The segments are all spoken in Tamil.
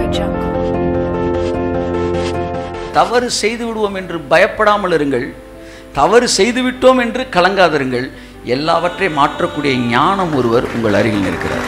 jungle. தவறு செய்து விடுவோம் என்று பயப்படாமல் இருங்கள் தவறு செய்துவிட்டோம் என்று கலங்காதிருங்கள் எல்லாவற்றையும் மாற்றக்கூடிய ஞானம் ஒருவர் உங்கள் அருகில் இருக்கிறார்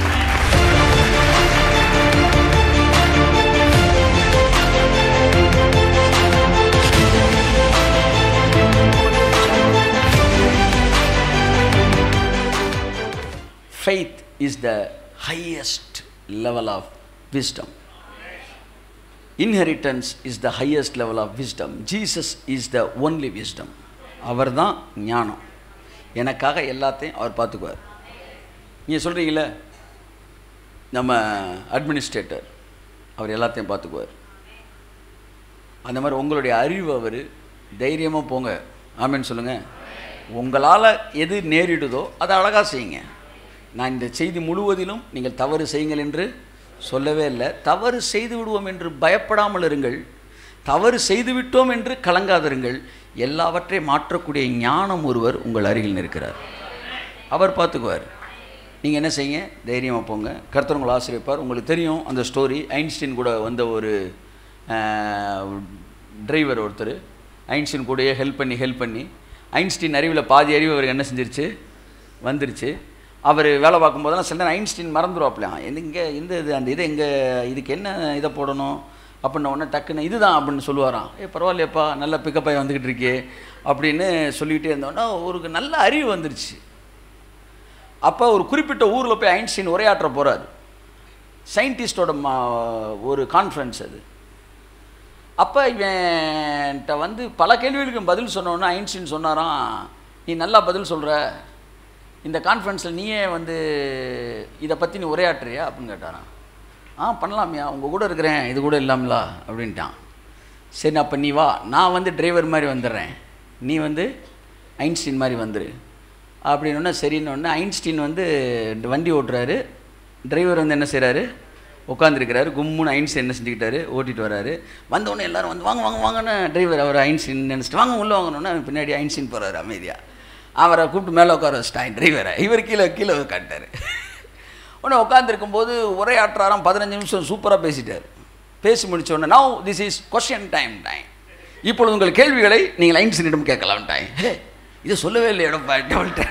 faith is the highest level of wisdom inheritance is the highest level of wisdom jesus is the only wisdom அவர் தான் ஞானம் எனக்காக எல்லாத்தையும் அவர் பார்த்துக்குவார் நீங்கள் சொல்கிறீங்களே நம்ம அட்மினிஸ்ட்ரேட்டர் அவர் எல்லாத்தையும் பார்த்துக்குவார் அந்த மாதிரி உங்களுடைய அறிவு அவர் தைரியமாக போங்க ஆமேன்னு சொல்லுங்கள் உங்களால் எது நேரிடுதோ அதை அழகாக செய்யுங்க நான் இந்த செய்தி முழுவதிலும் நீங்கள் தவறு செய்யுங்கள் என்று சொல்லவே இல்லை தவறு செய்து விடுவோம் என்று பயப்படாமல் இருங்கள் தவறு செய்துவிட்டோம் என்று கலங்காதிருங்கள் எல்லாவற்றையும் மாற்றக்கூடிய ஞானம் ஒருவர் உங்கள் அருகில் இருக்கிறார் அவர் பார்த்துக்குவார் நீங்கள் என்ன செய்யுங்க தைரியமாக போங்க கர்த்தர் உங்களை ஆசிரியப்பார் உங்களுக்கு தெரியும் அந்த ஸ்டோரி ஐன்ஸ்டீன் கூட வந்த ஒரு டிரைவர் ஒருத்தர் ஐன்ஸ்டீன் கூடயே ஹெல்ப் பண்ணி ஹெல்ப் பண்ணி ஐன்ஸ்டீன் அறிவில் பாதி அறிவு அவருக்கு என்ன செஞ்சிருச்சு வந்துருச்சு அவர் வேலை பார்க்கும்போதெல்லாம் சில நேரம் ஐன்ஸ்டீன் மறந்துடுவாப்லையாம் எங்கே இந்த இது அந்த இது எங்கே இதுக்கு என்ன இதை போடணும் அப்படின்ன உடனே டக்குன்னு இதுதான் அப்படின்னு சொல்லுவாராம் ஏ பரவாயில்லையப்பா நல்ல பிக்கப் ஆகி வந்துக்கிட்டு இருக்கே அப்படின்னு சொல்லிக்கிட்டே இருந்தோன்னா ஒரு நல்ல அறிவு வந்துருச்சு அப்போ ஒரு குறிப்பிட்ட ஊரில் போய் ஐன்ஸ்டீன் உரையாற்ற போகிறார் சயின்டிஸ்டோட மா ஒரு கான்ஃபரன்ஸ் அது அப்போ இவன்கிட்ட வந்து பல கேள்விகளுக்கு பதில் சொன்னோன்னா ஐன்ஸ்டீன் சொன்னாராம் நீ நல்லா பதில் சொல்கிற இந்த கான்ஃபரன்ஸில் நீயே வந்து இதை பற்றி நீ உரையாற்றுறியா அப்படின்னு கேட்டாராம் ஆ பண்ணலாமியா உங்கள் கூட இருக்கிறேன் இது கூட இல்லாமலா அப்படின்ட்டான் சரி அப்போ நீ வா நான் வந்து டிரைவர் மாதிரி வந்துடுறேன் நீ வந்து ஐன்ஸ்டீன் மாதிரி வந்துரு அப்படின்னோடனே சரின்னு ஐன்ஸ்டீன் வந்து வண்டி ஓட்டுறாரு டிரைவர் வந்து என்ன செய்கிறாரு உட்காந்துருக்கிறாரு கும்முன்னு ஐன்ஸ்டீன் என்ன செஞ்சுக்கிட்டாரு ஓட்டிட்டு வராரு வந்தோடனே எல்லாரும் வந்து வாங்க வாங்க வாங்கன்னு டிரைவர் அவர் ஐன்ஸ்டீன் நினச்சிட்டு வாங்க உள்ளே வாங்கணுன்னா பின்னாடி ஐன்ஸ்டீன் போகிறாரு அமைதியாக அவரை கூப்பிட்டு மேலே உட்கார வச்சிட்டான் டிரைவரை இவர் கீழே கீழே உட்காந்துட்டாரு உடனே உட்காந்துருக்கும்போது உரையாற்றாராம் பதினஞ்சு நிமிஷம் சூப்பராக பேசிட்டார் பேசி முடிச்ச உடனே now this is question time time இப்பொழுது உங்கள் கேள்விகளை நீங்கள் ஐன்ஸ்டீனிடம் கேட்கலாம் டைம் ஹே இதை சொல்லவே இல்லை இடப்பா டபுள்கிட்ட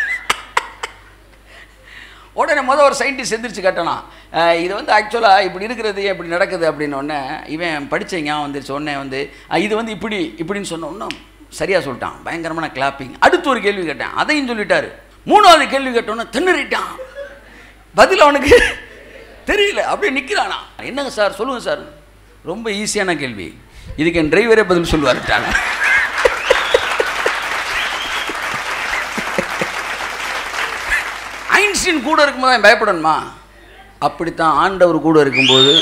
உடனே மொதல் ஒரு சயின்டிஸ்ட் எந்திரிச்சு கேட்டானா அஹ் இது வந்து ஆக்சுவலாக இப்படி இருக்கிறது ஏன் இப்படி நடக்குது அப்படின்னு உடனே இவன் படித்த ஞாபகம் வந்துருச்சு உடனே வந்து அஹ் இது வந்து இப்படி இப்படின்னு சொன்ன உடனே சரியாக சொல்லிட்டான் பயங்கரமான கிளாப்பிங் அடுத்து ஒரு கேள்வி கேட்டேன் அதையும் சொல்லிட்டாரு மூணாவது கேள்வி கேட்டோன்னே திணறிட்டான் பதில் அவனுக்கு தெரியல அப்படியே நிற்கிறானா என்னங்க சார் சொல்லுங்கள் சார் ரொம்ப ஈஸியான கேள்வி இதுக்கு என் டிரைவரே பதில் சொல்லுவார்ட்டாங்க ஐன்ஸ்டீன் கூட இருக்கும்போது அவன் பயப்படணுமா அப்படித்தான் ஆண்டவர் கூட இருக்கும்போது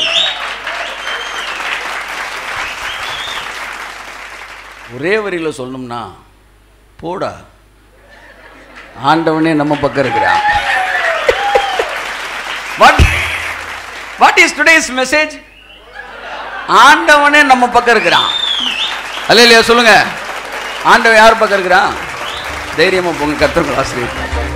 ஒரே வரியில் சொல்லணும்னா போடா ஆண்டவனே நம்ம பக்கம் இருக்கிறான் what what is today's message ஆண்டவனே நம்ம பக்கம் இருக்கிறான் அல்ல இல்லையா சொல்லுங்க ஆண்டவன் யார் பக்கம் இருக்கிறான் தைரியமா போங்க கத்திரங்கள் ஆசிரியர்